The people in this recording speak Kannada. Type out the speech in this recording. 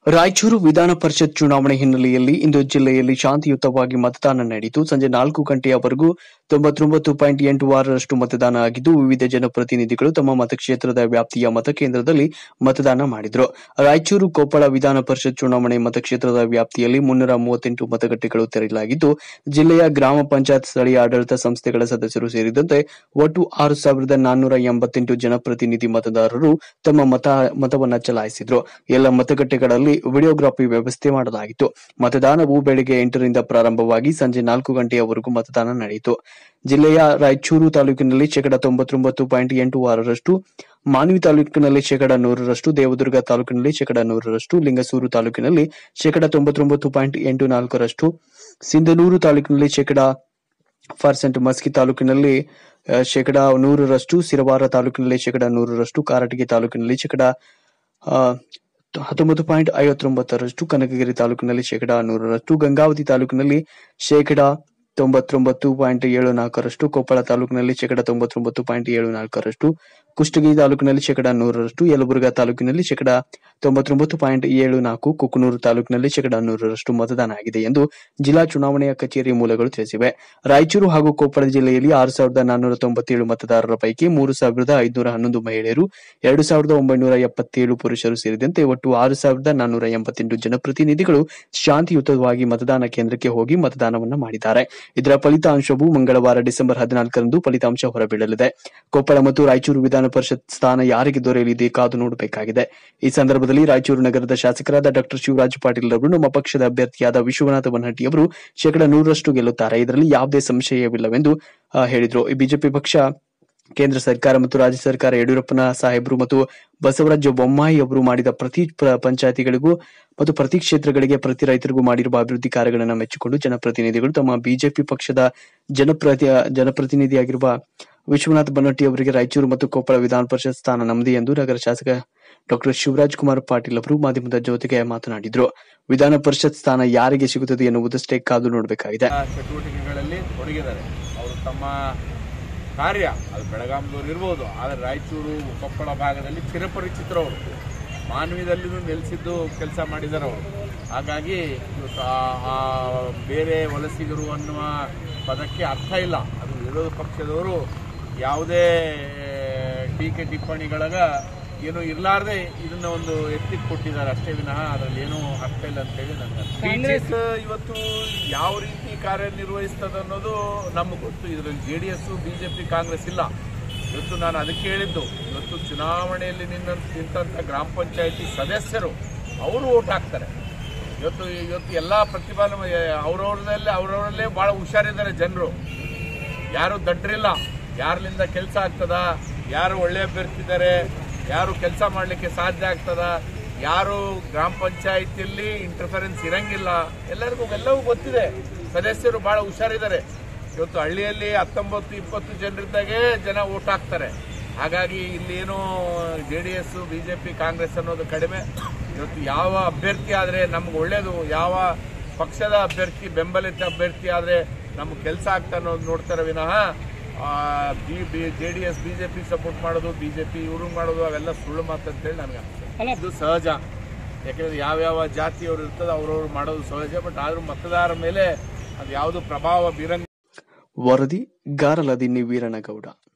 ರಾಯಚೂರು ವಿಧಾನ ಪರಿಷತ್ ಚುನಾವಣೆ ಹಿನ್ನೆಲೆಯಲ್ಲಿ ಇಂದು ಜಿಲ್ಲೆಯಲ್ಲಿ ಶಾಂತಿಯುತವಾಗಿ ಮತದಾನ ನಡೆಯಿತು ಸಂಜೆ ನಾಲ್ಕು ಗಂಟೆಯವರೆಗೂ ತೊಂಬತ್ತೊಂಬತ್ತು ಪಾಯಿಂಟ್ ಎಂಟು ಆರರಷ್ಟು ಮತದಾನ ಆಗಿದ್ದು ವಿವಿಧ ಜನಪ್ರತಿನಿಧಿಗಳು ತಮ್ಮ ಮತಕ್ಷೇತ್ರದ ವ್ಯಾಪ್ತಿಯ ಮತಕೇಂದ್ರದಲ್ಲಿ ಮತದಾನ ಮಾಡಿದರು ರಾಯಚೂರು ಕೊಪ್ಪಳ ವಿಧಾನ ಪರಿಷತ್ ಚುನಾವಣೆ ಮತಕ್ಷೇತ್ರದ ವ್ಯಾಪ್ತಿಯಲ್ಲಿ ಮುನ್ನೂರ ಮೂವತ್ತೆಂಟು ಮತಗಟ್ಟೆಗಳು ತೆರೆಯಲಾಗಿದ್ದು ಜಿಲ್ಲೆಯ ಗ್ರಾಮ ಪಂಚಾಯತ್ ಸ್ಥಳೀಯ ಆಡಳಿತ ಸಂಸ್ಥೆಗಳ ಸದಸ್ಯರು ಸೇರಿದಂತೆ ಒಟ್ಟು ಆರು ಸಾವಿರದ ನಾನ್ನೂರ ಎಂಬತ್ತೆಂಟು ಜನಪ್ರತಿನಿಧಿ ಮತದಾರರು ತಮ್ಮ ಮತ ಮತವನ್ನ ಚಲಾಯಿಸಿದ್ರು ಎಲ್ಲ ಮತಗಟ್ಟೆಗಳಲ್ಲಿ ವಿಡಿಯೋಗ್ರಫಿ ವ್ಯವಸ್ಥೆ ಮಾಡಲಾಗಿತ್ತು ಮತದಾನವು ಬೆಳಗ್ಗೆ ಎಂಟರಿಂದ ಪ್ರಾರಂಭವಾಗಿ ಸಂಜೆ ನಾಲ್ಕು ಗಂಟೆಯವರೆಗೂ ಮತದಾನ ನಡೆಯಿತು ಜಿಲ್ಲೆಯ ರಾಯಚೂರು ತಾಲೂಕಿನಲ್ಲಿ ಶೇಕಡ ತೊಂಬತ್ತೊಂಬತ್ತು ಪಾಯಿಂಟ್ ಎಂಟು ಆರರಷ್ಟು ಮಾನ್ವಿ ತಾಲೂಕಿನಲ್ಲಿ ಶೇಕಡ ನೂರರಷ್ಟು ದೇವದುರ್ಗ ತಾಲೂಕಿನಲ್ಲಿ ಶೇಕಡ ನೂರರಷ್ಟು ಲಿಂಗಸೂರು ತಾಲೂಕಿನಲ್ಲಿ ಶೇಕಡ ತೊಂಬತ್ತೊಂಬತ್ತು ಪಾಯಿಂಟ್ ಎಂಟು ನಾಲ್ಕರಷ್ಟು ಸಿಂಧನೂರು ತಾಲೂಕಿನಲ್ಲಿ ಶೇಕಡ ಪರ್ಸೆಂಟ್ ಮಸ್ಕಿ ತಾಲೂಕಿನಲ್ಲಿ ಆ, ಶೇಕಡ ನೂರರಷ್ಟು ಸಿರವಾರ ತಾಲೂಕಿನಲ್ಲಿ ಶೇಕಡ ನೂರರಷ್ಟು ಕಾರಟಗಿ ತಾಲೂಕಿನಲ್ಲಿ ಶೇಕಡ ಆ, ಹತ್ತೊಂಬತ್ತು ಪಾಯಿಂಟ್ ಐವತ್ತೊಂಬತ್ತರಷ್ಟು ಕನಕಗಿರಿ ತಾಲೂಕಿನಲ್ಲಿ ಶೇಕಡ ನೂರರಷ್ಟು ಗಂಗಾವತಿ ತಾಲೂಕಿನಲ್ಲಿ ಶೇಕಡ ತೊಂಬತ್ತೊಂಬತ್ತು ಪಾಯಿಂಟ್ ಏಳು ನಾಲ್ಕರಷ್ಟು ಕೊಪ್ಪಳ ತಾಲೂಕಿನಲ್ಲಿ ಶೇಕಡ ತೊಂಬತ್ತೊಂಬತ್ತು ಪಾಯಿಂಟ್ ಏಳು ನಾಲ್ಕರಷ್ಟು ಕುಷ್ಟಗಿ ತಾಲೂಕಿನಲ್ಲಿ ಶೇಕಡ ನೂರರಷ್ಟು ಯಲಬುರ್ಗಾ ತಾಲೂಕಿನಲ್ಲಿ ಶೇಕಡ ತೊಂಬತ್ತೊಂಬತ್ತು ಪಾಯಿಂಟ್ ಏಳು ನಾಲ್ಕು ಕುಕನೂರು ತಾಲೂಕಿನಲ್ಲಿ ಶೇಕಡ ನೂರರಷ್ಟು ಮತದಾನ ಆಗಿದೆ ಎಂದು ಜಿಲ್ಲಾ ಚುನಾವಣೆಯ ಕಚೇರಿ ಮೂಲಗಳು ತಿಳಿಸಿವೆ ರಾಯಚೂರು ಹಾಗೂ ಕೊಪ್ಪಳ ಜಿಲ್ಲೆಯಲ್ಲಿ ಆರು ಸಾವಿರದ ನಾನ್ನೂರ ತೊಂಬತ್ತೇಳು ಮತದಾರರ ಪೈಕಿ ಮೂರು ಸಾವಿರದ ಐದುನೂರ ಹನ್ನೊಂದು ಮಹಿಳೆಯರು ಎರಡು ಸಾವಿರದ ಒಂಬೈನೂರ ಎಪ್ಪತ್ತೇಳು ಪುರುಷರು ಸೇರಿದಂತೆ ಒಟ್ಟು ಆರು ಸಾವಿರದ ನಾನ್ನೂರ ಎಂಬತ್ತೆಂಟು ಜನಪ್ರತಿನಿಧಿಗಳು ಶಾಂತಿಯುತವಾಗಿ ಮತದಾನ ಕೇಂದ್ರಕ್ಕೆ ಹೋಗಿ ಮತದಾನವನ್ನ ಮಾಡಿದ್ದಾರೆ ಇದರ ಫಲಿತಾಂಶವು ಮಂಗಳವಾರ ಡಿಸೆಂಬರ್ ಹದಿನಾಲ್ಕರಂದು ಫಲಿತಾಂಶ ಹೊರಬೀಳಲಿದೆ ಕೊಪ್ಪಳ ಮತ್ತು ರಾಯಚೂರು ವಿಧಾನ ಪರಿಷತ್ ಸ್ಥಾನ ಯಾರಿಗೆ ದೊರೆಯಲಿದೆ ಕಾದು ನೋಡಬೇಕಾಗಿದೆ ಈ ಸಂದರ್ಭದಲ್ಲಿ ರಾಯಚೂರು ನಗರದ ಶಾಸಕರಾದ ಡಾಕ್ಟರ್ ಶಿವರಾಜ್ ಪಾಟೀಲ್ ಅವರು ನಮ್ಮ ಪಕ್ಷದ ಅಭ್ಯರ್ಥಿಯಾದ ವಿಶ್ವನಾಥ ಬನ್ನಟ್ಟಿ ಅವರು ಶೇಕಡ ನೂರರಷ್ಟು ಗೆಲ್ಲುತ್ತಾರೆ ಇದರಲ್ಲಿ ಯಾವುದೇ ಸಂಶಯವಿಲ್ಲವೆಂದು ಆ, ಹೇಳಿದ್ರು ಈ ಬಿಜೆಪಿ ಪಕ್ಷ ಕೇಂದ್ರ ಸರ್ಕಾರ ಮತ್ತು ರಾಜ್ಯ ಸರ್ಕಾರ ಯಡಿಯೂರಪ್ಪನ ಸಾಹೇಬರು ಮತ್ತು ಬಸವರಾಜ ಬೊಮ್ಮಾಯಿ ಅವರು ಮಾಡಿದ ಪ್ರತಿ ಪ್ರ- ಪಂಚಾಯತಿಗಳಿಗೂ ಮತ್ತು ಪ್ರತಿ ಕ್ಷೇತ್ರಗಳಿಗೆ ಪ್ರತಿ ರೈತರಿಗೂ ಮಾಡಿರುವ ಅಭಿವೃದ್ಧಿ ಕಾರ್ಯಗಳನ್ನು ಮೆಚ್ಚಿಕೊಂಡು ಜನಪ್ರತಿನಿಧಿಗಳು ತಮ್ಮ ಬಿಜೆಪಿ ಪಕ್ಷದ ಜನಪ್ರತಿ ಜನಪ್ರತಿನಿಧಿಯಾಗಿರುವ ವಿಶ್ವನಾಥ್ ಬನ್ನಟ್ಟಿ ಅವರಿಗೆ ರಾಯಚೂರು ಮತ್ತು ಕೊಪ್ಪಳ ವಿಧಾನ ಪರಿಷತ್ ಸ್ಥಾನ ನಮ್ಮದೇ ಎಂದು ನಗರ ಶಾಸಕ ಡಾಕ್ಟರ್ ಶಿವರಾಜ್ ಕುಮಾರ್ ಪಾಟೀಲ್ ಅವರು ಮಾಧ್ಯಮದ ಜೊತೆಗೆ ಮಾತನಾಡಿದ್ರು ವಿಧಾನ ಪರಿಷತ್ ಸ್ಥಾನ ಯಾರಿಗೆ ಸಿಗುತ್ತದೆ ಎನ್ನುವುದಷ್ಟೇ ಕಾದು ನೋಡಬೇಕಾಗಿದೆ ಆ ಚಟುವಟಿಕೆಗಳಲ್ಲಿ ತೊಡಗಿದ್ದಾರೆ ಅವರು ತಮ್ಮ ಕಾರ್ಯ ಅದು ಬೆಳಗಾಂದವ್ರು ಇರ್ಬೋದು ಆದರೆ ರಾಯಚೂರು ಕೊಪ್ಪಳ ಭಾಗದಲ್ಲಿ ಚಿರಪರಿಚಿತರವರು ಮಾನವೀಯದಲ್ಲಿಯೂ ನೆಲೆಸಿದ್ದು ಕೆಲಸ ಮಾಡಿದ್ದಾರೆ ಅವರು ಹಾಗಾಗಿ ಇವತ್ತು ಆ- ಆ ಬೇರೆ ವಲಸಿಗರು ಅನ್ನುವ ಪದಕ್ಕೆ ಅರ್ಥ ಇಲ್ಲ ಅದು ವಿರೋಧ ಪಕ್ಷದವರು ಯಾವುದೇ ಟೀಕೆ ಟಿಪ್ಪಣಿಗಳಾಗ ಏನು ಇರ್ಲಾರ್ದೆ ಇದನ್ನ ಒಂದು ಎತ್ತಿಗೆ ಕೊಟ್ಟಿದ್ದಾರೆ ಅಷ್ಟೇ ವಿನಃ ಅದರಲ್ಲಿ ಏನೂ ಅರ್ಥ ಇಲ್ಲ ಅಂತ ಹೇಳಿ ನನಗೆ ಕಾಂಗ್ರೆಸ್ ಇವತ್ತು ಯಾವ ರೀತಿ ಕಾರ್ಯನಿರ್ವಹಿಸ್ತದೆ ಅನ್ನೋದು ನಮಗೆ ಗೊತ್ತು ಇದರಲ್ಲಿ J D S BJP Congress ಇಲ್ಲ ಇವತ್ತು ನಾನು ಅದಕ್ಕೆ ಹೇಳಿದ್ದು ಇವತ್ತು ಚುನಾವಣೆಯಲ್ಲಿ ನಿನ್ನ ನಿಂತಂತ ಗ್ರಾಮ ಪಂಚಾಯತಿ ಸದಸ್ಯರು ಅವರು ಓಟ್ ಹಾಕ್ತಾರೆ ಇವತ್ತು ಇವತ್ತು ಎಲ್ಲ ಪ್ರತಿಭಾನ ಅವ್ರವ್ರದಲ್ಲೇ ಅವ್ರವರಲ್ಲೇ ಭಾಳ ಹುಷಾರಿದ್ದಾರೆ ಜನರು ಯಾರು ದಡ್ರಿಲ್ಲ ಯಾರಿಂದ ಕೆಲಸ ಆಗ್ತದ ಯಾರು ಒಳ್ಳೆ ಅಭ್ಯರ್ಥಿದ್ದಾರೆ ಯಾರು ಕೆಲಸ ಮಾಡಲಿಕ್ಕೆ ಸಾಧ್ಯ ಆಗ್ತದ ಯಾರು ಗ್ರಾಮ ಪಂಚಾಯತಿಯಲ್ಲಿ ಇಂಟರ್ಫರೆನ್ಸ್ ಇರಂಗಿಲ್ಲ ಎಲ್ಲರಿಗೂ ಎಲ್ಲವೂ ಗೊತ್ತಿದೆ ಸದಸ್ಯರು ಬಹಳ ಹುಷಾರಿದ್ದಾರೆ ಇವತ್ತು ಹಳ್ಳಿಯಲ್ಲಿ ಹತ್ತೊಂಬತ್ತು ಇಪ್ಪತ್ತು ಜನರಿದ್ದಾಗೆ ಜನ ಓಟ್ ಹಾಕ್ತಾರೆ ಹಾಗಾಗಿ ಇಲ್ಲಿ ಏನು J D S BJP Congress ಅನ್ನೋದು ಕಡಿಮೆ ಇವತ್ತು ಯಾವ ಅಭ್ಯರ್ಥಿ ಆದರೆ ನಮ್ಗೆ ಒಳ್ಳೇದು ಯಾವ ಪಕ್ಷದ ಅಭ್ಯರ್ಥಿ ಬೆಂಬಲಿತ ಅಭ್ಯರ್ಥಿ ಆದರೆ ನಮ್ಗೆ ಕೆಲಸ ಆಗ್ತಾ ಅನ್ನೋದು ನೋಡ್ತಾರೆ ವಿನಃ J D S BJP support ಮಾಡೋದು ಬಿಜೆಪಿ ಇವರು ಮಾಡೋದು ಅವೆಲ್ಲ ಸುಳ್ಳು ಮಾತು ಅಂತೇಳಿ ನನಗೆ ಅನಿಸ್ತದೆ ಇದು ಸಹಜ ಯಾಕಂದ್ರೆ ಯಾವ್ಯಾವ ಜಾತಿಯವರು ಇರ್ತದೆ ಅವ್ರವ್ರು ಮಾಡೋದು ಸಹಜ ಬಟ್ ಆದ್ರೂ ಮತದಾರರ ಮೇಲೆ ಅದು ಯಾವುದು ಪ್ರಭಾವ ಬೀರಂಗ ವರದಿ ಗಾರಲದಿನ್ನಿ ವೀರನಗೌಡ